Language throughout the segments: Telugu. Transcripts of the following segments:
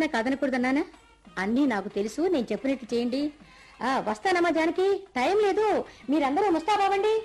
చెప్పినా కాదనకూడదన్నానా అన్నీ నాకు తెలుసు నేను చెప్పినట్టు చేయండి ఆ వస్తానమ్మా జానకి టైం లేదు మీరందరూ ముస్తాబావండి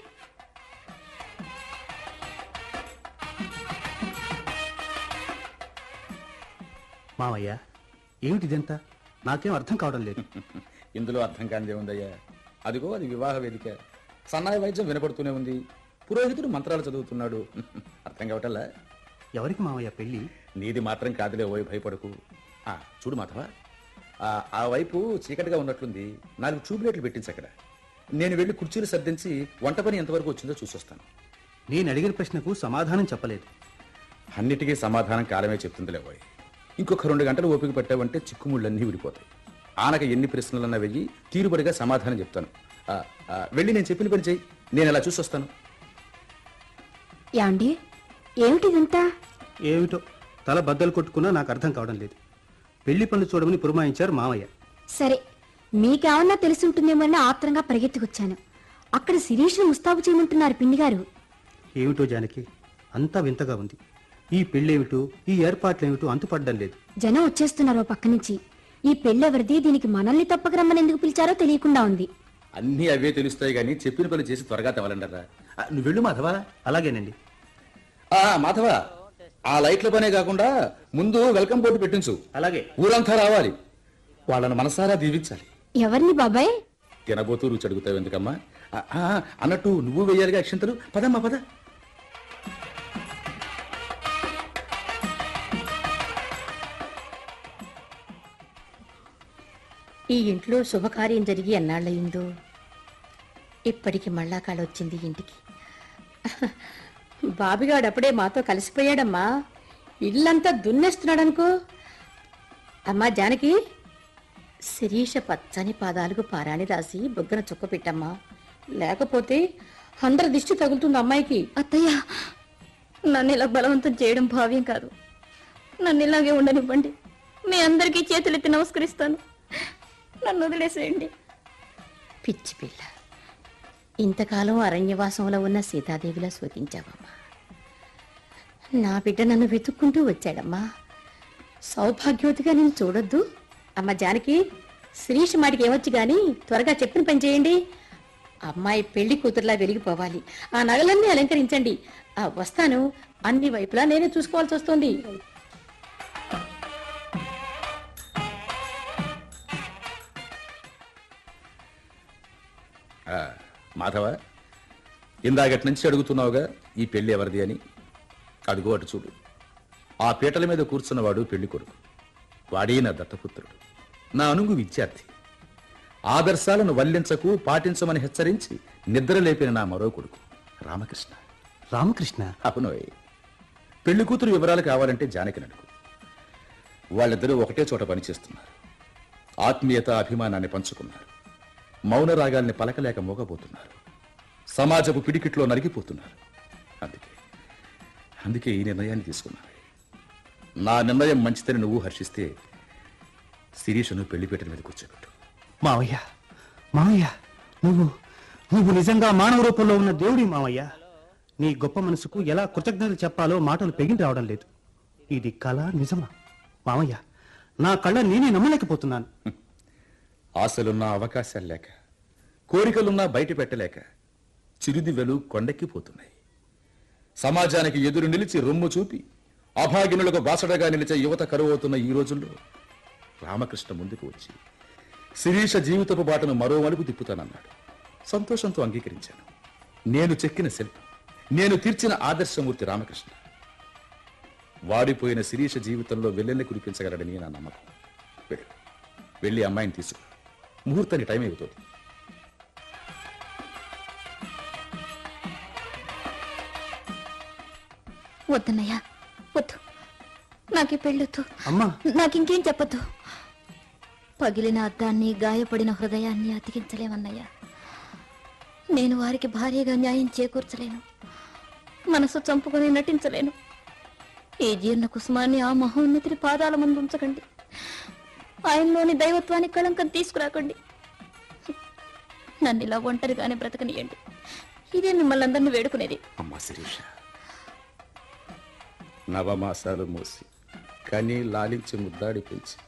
మావయ్య ఏమిటిదంతా నాకేం అర్థం కావడం లేదు ఇందులో అర్థం కానిదే ఉందయ్యా అదిగో అది వివాహ వేదిక సన్నాయి వైద్యం వినపడుతూనే ఉంది పురోహితుడు మంత్రాలు చదువుతున్నాడు అర్థం కావటల్లా ఎవరికి మావయ్య పెళ్లి నీది మాత్రం కాదులే ఓయ్ భయపడకు ఆ, చూడు మాధవ ఆ, ఆ వైపు చీకటిగా ఉన్నట్లుంది నాలుగు ట్యూబ్లైట్లు పెట్టించి అక్కడ నేను వెళ్ళి కుర్చీలు సర్దించి వంట పని ఎంతవరకు వచ్చిందో చూసొస్తాను నేను అడిగిన ప్రశ్నకు సమాధానం చెప్పలేదు అన్నిటికీ సమాధానం కాలమే చెప్తుందిలే పోయి ఇంకొక రెండు గంటలు ఓపిక పెట్టావంటే చిక్కుముళ్ళన్నీ విడిపోతాయి ఆనక ఎన్ని ప్రశ్నలన్నా వెయ్యి తీరుబడిగా సమాధానం చెప్తాను ఆ, ఆ, వెళ్ళి నేను చెప్పిన పని చెయ్యి నేను ఇలా చూసొస్తాను యాండి ఏమిటిదంతా ఏమిటో తల బద్దలు కొట్టుకున్నా నాకు అర్థం కావడం లేదు పెళ్లి పనులు చూడమని పురమాయించారు మావయ్య సరే మీకేమన్నా తెలిసి ఉంటుందేమోనని ఆత్రంగా పరిగెత్తుకొచ్చాను అక్కడ శిరీష్ను ముస్తాబు చేయమంటున్నారు పిండి గారు ఏమిటో జానకి అంతా వింతగా ఉంది ఈ పెళ్ళేమిటో ఈ ఏర్పాట్లేమిటో అంతుపడ్డం లేదు జనం వచ్చేస్తున్నారు ఓ పక్క నుంచి ఈ పెళ్ళెవరిది దీనికి మనల్ని తప్పక రమ్మని ఎందుకు పిలిచారో తెలియకుండా ఉంది అన్నీ అవే తెలుస్తాయి కానీ చెప్పిన పని చేసి త్వరగా తవలండరా ఆ, నువ్వు వెళ్ళు మాధవా అలాగేనండి ఆ మాధవ ఆ లైట్ల పనే కాకుండా ముందు వెల్కమ్ బోర్డు పెట్టించు అలాగే ఊరంతా రావాలి వాళ్ళని మనసారా దీవించాలి ఎవరిని బాబాయ్ తినబోతూ రుచి అడుగుతావు ఎందుకమ్మా ఆ, ఆ, అన్నట్టు నువ్వు వెయ్యాలిగా అక్షంతలు పదమ్మా పద ఈ ఇంట్లో శుభకార్యం జరిగి ఎన్నాళ్ళయిందో ఇప్పటికి మళ్ళా కాడొచ్చింది ఇంటికి బాబిగాడు అప్పుడే మాతో కలిసిపోయాడమ్మా ఇల్లంతా దున్నేస్తున్నాడనుకో అమ్మా జానకి శిరీష పచ్చని పాదాలకు పారాణి రాసి బొగ్గన చుక్క పెట్టమ్మా లేకపోతే అందరి దిష్టి తగులుతుంది అమ్మాయికి అత్తయ్య నన్ను ఇలా బలవంతం చేయడం భావ్యం కాదు నన్ను ఇలాగే ఉండనివ్వండి మీ అందరికీ చేతులెత్తి నమస్కరిస్తాను నన్ను వదిలేసేయండి పిచ్చి పిల్ల ఇంతకాలం అరణ్యవాసంలో ఉన్న సీతాదేవిలా శోధించావమ్మా నా బిడ్డ నన్ను వెతుక్కుంటూ వచ్చాడమ్మా సౌభాగ్యవతిగా నేను చూడొద్దు అమ్మ జానకి శిరీష్ మాటికి ఏమొచ్చు గాని త్వరగా చెప్పిన పని చేయండి అమ్మాయి పెళ్లి కూతురులా వెలిగిపోవాలి ఆ నగలన్నీ అలంకరించండి ఆ వస్తాను అన్ని వైపులా నేనే చూసుకోవాల్సి వస్తుంది ఆ, మాధవ ఇందాకటి నుంచి అడుగుతున్నావుగా ఈ పెళ్లి ఎవరిది అని అడుగు అటు చూడు ఆ పీటల మీద కూర్చున్నవాడు పెళ్లి కొడుకు వాడే నా దత్తపుత్రుడు నా అనుగు విద్యార్థి ఆదర్శాలను వల్లించకు పాటించమని హెచ్చరించి నిద్ర లేపిన నా మరో కొడుకు రామకృష్ణ రామకృష్ణ అవునోయ్ పెళ్లి కూతురు వివరాలు కావాలంటే జానకి నడుకు వాళ్ళిద్దరూ ఒకటే చోట పనిచేస్తున్నారు ఆత్మీయత అభిమానాన్ని పంచుకున్నారు మౌన రాగాల్ని పలకలేక మోగబోతున్నారు సమాజపు పిడికిట్లో నరిగిపోతున్నారు అందుకే అందుకే ఈ నిర్ణయాన్ని తీసుకున్నాను నా నిర్ణయం మంచిదని నువ్వు హర్షిస్తే శిరీషను పెళ్లిపేటల మీద కూర్చోబెట్టు మావయ్య మావయ్య నువ్వు నువ్వు నిజంగా మానవ రూపంలో ఉన్న దేవుడి మావయ్య నీ గొప్ప మనసుకు ఎలా కృతజ్ఞతలు చెప్పాలో మాటలు పెగిన రావడం లేదు ఇది కళ నిజమా మావయ్య నా కళ్ళ నేనే నమ్మలేకపోతున్నాను ఆశలున్నా అవకాశాలు లేక కోరికలున్నా బయట పెట్టలేక చిరుదివ్వెలు కొండెక్కిపోతున్నాయి సమాజానికి ఎదురు నిలిచి రొమ్ము చూపి అభాగినులకు బాసడగా నిలిచే యువత కరువవుతున్న ఈ రోజుల్లో రామకృష్ణ ముందుకు వచ్చి శిరీష జీవితపు బాటను మరో మలుపు తిప్పుతానన్నాడు సంతోషంతో అంగీకరించాను నేను చెక్కిన శిల్పం నేను తీర్చిన ఆదర్శమూర్తి రామకృష్ణ వాడిపోయిన శిరీష జీవితంలో వెల్లెల్ని కురిపించగలడని నా నమ్మకం వెళ్ళు వెళ్ళి అమ్మాయిని తీసుకు ముహూర్తానికి టైం అయిపోతుంది వద్దన్నయ్య వద్దు నాకు ఈ పెళ్ళొద్దు అమ్మా నాకింకేం చెప్పొద్దు పగిలిన అద్దాన్ని గాయపడిన హృదయాన్ని అతికించలేమన్నయ్య నేను వారికి భార్యగా న్యాయం చేకూర్చలేను మనసు చంపుకొని నటించలేను ఈ జీర్ణ కుసుమాన్ని ఆ మహోన్నతిని పాదాల ముందు ఉంచకండి ఆయనలోని దైవత్వానికి కళంకం తీసుకురాకండి నన్ను ఇలా ఒంటరిగానే బ్రతకనియండి ఇదే మిమ్మల్ని అందరినీ వేడుకునేది అమ్మా శిరీష నవమాసాలు మోసి కని లాలించి ముద్దాడి పెంచి